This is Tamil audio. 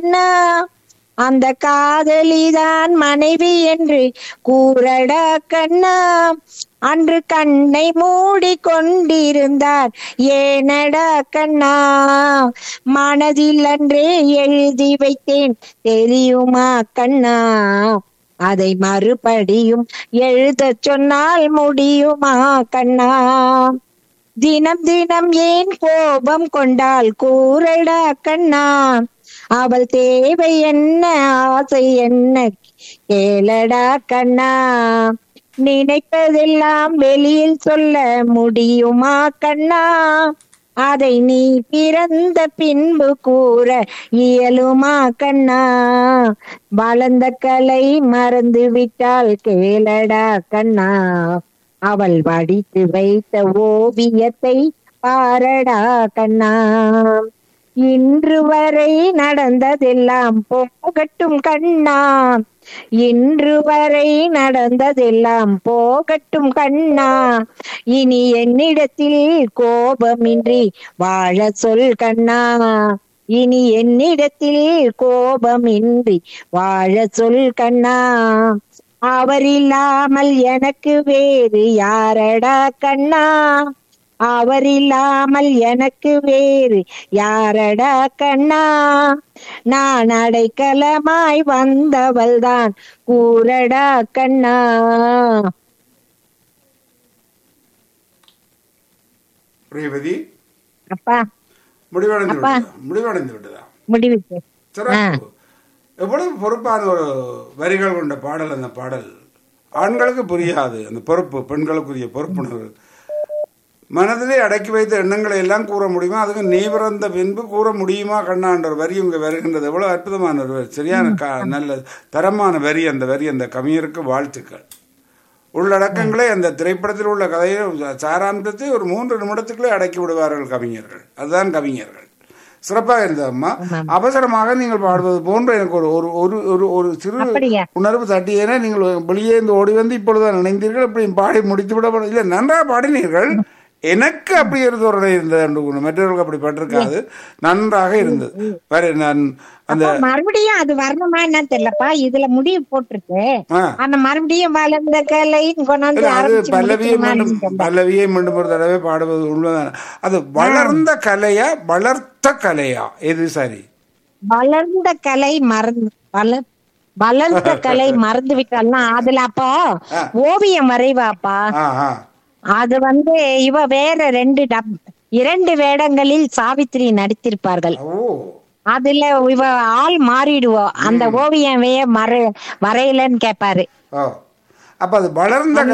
கண்ணா அந்த காதலிதான் மனைவி என்று கூறடா கண்ணா அன்று கண்ணை மூடி கொண்டிருந்தார் ஏனடா கண்ணா மனதில் அன்றே எழுதி வைத்தேன் தெரியுமா கண்ணா அதை மறுபடியும் எழுதச் சொன்னால் முடியுமா கண்ணா தினம் தினம் ஏன் கோபம் கொண்டால் கூறடா கண்ணா அவள் தேவை என்ன ஆசை என்ன கேளடா கண்ணா நினைப்பதெல்லாம் வெளியில் சொல்ல முடியுமா கண்ணா அதை நீ பிறந்த பின்பு கூற இயலுமா கண்ணா வளர்ந்த கலை மறந்து விட்டால் கேளடா கண்ணா அவள் வடித்து வைத்த ஓவியத்தை பாரடா கண்ணா இன்று வரை நடந்ததெல்லாம் போகட்டும் கண்ணா இன்று வரை நடந்ததெல்லாம் போகட்டும் கண்ணா இனி என்னிடத்தில் கோபமின்றி வாழ சொல் கண்ணா இனி என்னிடத்தில் கோபமின்றி வாழ சொல் கண்ணா அவர் இல்லாமல் எனக்கு வேறு யாரடா கண்ணா அவர் இல்லாமல் எனக்கு வேறு யாரடா கண்ணா நான் அடைக்கலமாய் வந்தவள்தான் கூறடா கண்ணா ரேவதி அப்பா முடிவடைந்து அப்பா. விட்டதா முடிவடைந்து விட்டதா முடிவுக்கு சிறப்பு எவ்வளவு பொறுப்பான ஒரு வரிகள் கொண்ட பாடல் அந்த பாடல் ஆண்களுக்கு புரியாது அந்த பொறுப்பு பெண்களுக்குரிய பொறுப்புணர்வு மனதிலே அடக்கி வைத்த எண்ணங்களை எல்லாம் கூற முடியுமா அதுக்கு நீ பிறந்த பின்பு கூற முடியுமா கண்ணான்ற ஒரு வரி இங்க வருகின்றது எவ்வளவு அற்புதமான ஒரு வரி சரியான க- நல்ல தரமான வரி அந்த வரி அந்த கவிஞருக்கு வாழ்த்துக்கள் உள்ளடக்கங்களே அந்த திரைப்படத்தில் உள்ள கதையை சாராம்சத்தை ஒரு மூன்று நிமிடத்துக்குள்ளே அடக்கி விடுவார்கள் கவிஞர்கள் அதுதான் கவிஞர்கள் சிறப்பாக இருந்தது அம்மா அவசரமாக நீங்கள் பாடுவது போன்ற எனக்கு ஒரு ஒரு ஒரு ஒரு ஒரு சிறு அப்படியா? உணர்வு தட்டியேனா நீங்கள் வெளியே இருந்து ஓடி வந்து இப்பொழுது நினைந்தீர்கள் இப்படி பாடி முடித்து விட இல்லை நன்றாக பாடினீர்கள் எனக்கு அப்படி இருந்த ஒரு இருந்தது என்று கூறு. மற்றவர்களுக்கு அப்படி பட்டிருக்காது நன்றாக இருந்தது வேற நான் அந்த அப்பா, மறுபடியும் அது வரணுமா என்னன்னு தெரியலப்பா இதுல முடிவு போட்டிருக்கு ஆ ஆனா மறுபடியும் வளர்ந்த கலைன்னு கொண்டாந்து இல்ல, அது ஆரம்பிச்சு பல்லவியை முடிக்கணுமான்னு மீண்டும் தெரியல. பல்லவியை மீண்டும் ஒரு தடவை பாடுவது உண்மைதான் அது வளர்ந்த கலையா வளர்த்த கலையா எது சரி வளர்ந்த கலை மறந்து வளர் வளர்ந்த கலை மறந்து விட்டால்னா அதுல அப்போ ஓவியம் வரைவாப்பா ஆ ஆ அது வந்து இவ வேற ரெண்டு டப் இரண்டு வேடங்களில் சாவித்திரி நடித்திருப்பார்கள் ஓ அதுல இவ ஆள் மாறிடுவோம் அந்த ஓவியம் மற வரையலன்னு கேப்பாரு ஓ அப்ப அது வளர்ந்த